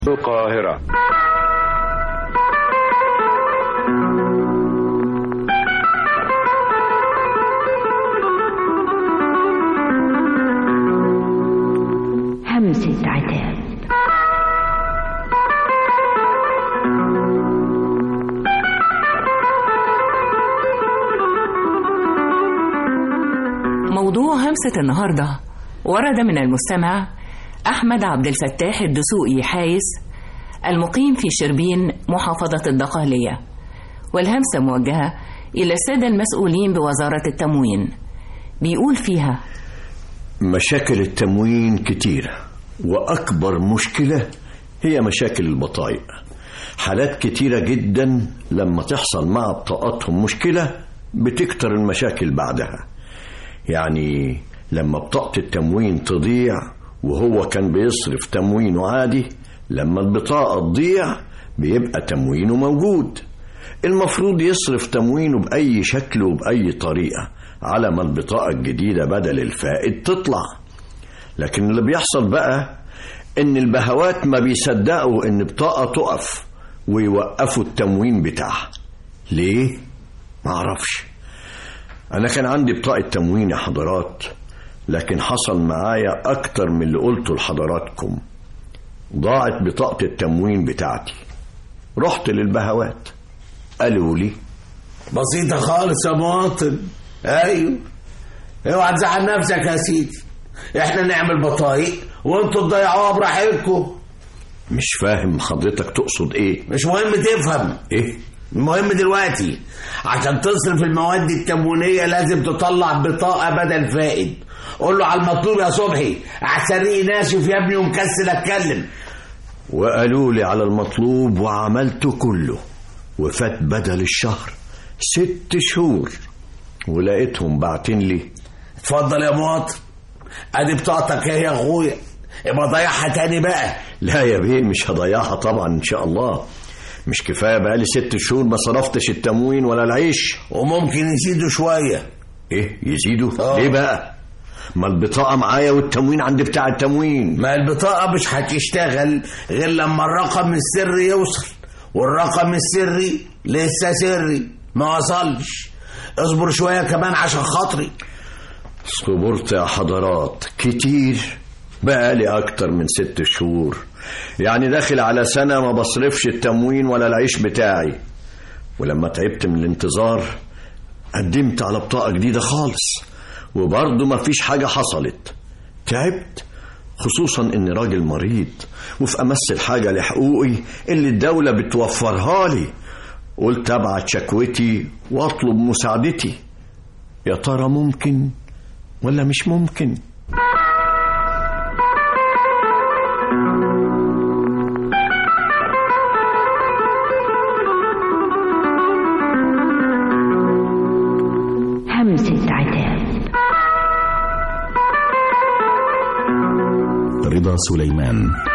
القاهرة همسة عتاب موضوع همسة النهاردة ورد من المستمع أحمد عبد الفتاح الدسوقي حايس المقيم في شربين محافظة الدقهلية والهمسة موجهة إلى السادة المسؤولين بوزارة التموين بيقول فيها مشاكل التموين كتيرة وأكبر مشكلة هي مشاكل البطايق حالات كتيرة جدا لما تحصل مع بطاقاتهم مشكلة بتكتر المشاكل بعدها يعني لما بطاقة التموين تضيع وهو كان بيصرف تموينه عادي لما البطاقة تضيع بيبقى تموينه موجود المفروض يصرف تموينه بأي شكل وبأي طريقة على ما البطاقة الجديدة بدل الفائد تطلع لكن اللي بيحصل بقى إن البهوات ما بيصدقوا إن بطاقة تقف ويوقفوا التموين بتاعها ليه؟ معرفش أنا كان عندي بطاقة تموين يا حضرات لكن حصل معايا أكتر من اللي قلته لحضراتكم ضاعت بطاقة التموين بتاعتي رحت للبهوات قالوا لي بسيطة خالص يا مواطن ايوه اوعى تزعل نفسك يا سيدي احنا نعمل بطايق وانتوا تضيعوها براحتكم مش فاهم حضرتك تقصد ايه مش مهم تفهم ايه المهم دلوقتي عشان تصرف المواد التموينية لازم تطلع بطاقة بدل فائد قول له على المطلوب يا صبحي احسن ريقي ناشف يا ابني ومكسل اتكلم وقالوا لي على المطلوب وعملته كله وفات بدل الشهر ست شهور ولقيتهم باعتين لي اتفضل يا مواطن ادي بطاقتك اهي يا اخويا ابقى ضيعها تاني بقى لا يا بيه مش هضيعها طبعا ان شاء الله مش كفايه بقالي ست شهور ما صرفتش التموين ولا العيش وممكن يزيدوا شوية ايه يزيدوا آه. ليه بقى ما البطاقه معايا والتموين عند بتاع التموين ما البطاقة مش هتشتغل غير لما الرقم السري يوصل والرقم السري لسه سري ما وصلش اصبر شوية كمان عشان خاطري صبرت يا حضرات كتير بقالي أكتر من ست شهور يعني داخل على سنة ما بصرفش التموين ولا العيش بتاعي ولما تعبت من الانتظار قدمت على بطاقة جديدة خالص وبرضه ما فيش حاجة حصلت تعبت خصوصا اني راجل مريض وفي امس الحاجة لحقوقي اللي الدولة بتوفرها لي قلت ابعت شكوتي واطلب مساعدتي يا ترى ممكن ولا مش ممكن همسة عتاب رضا سليمان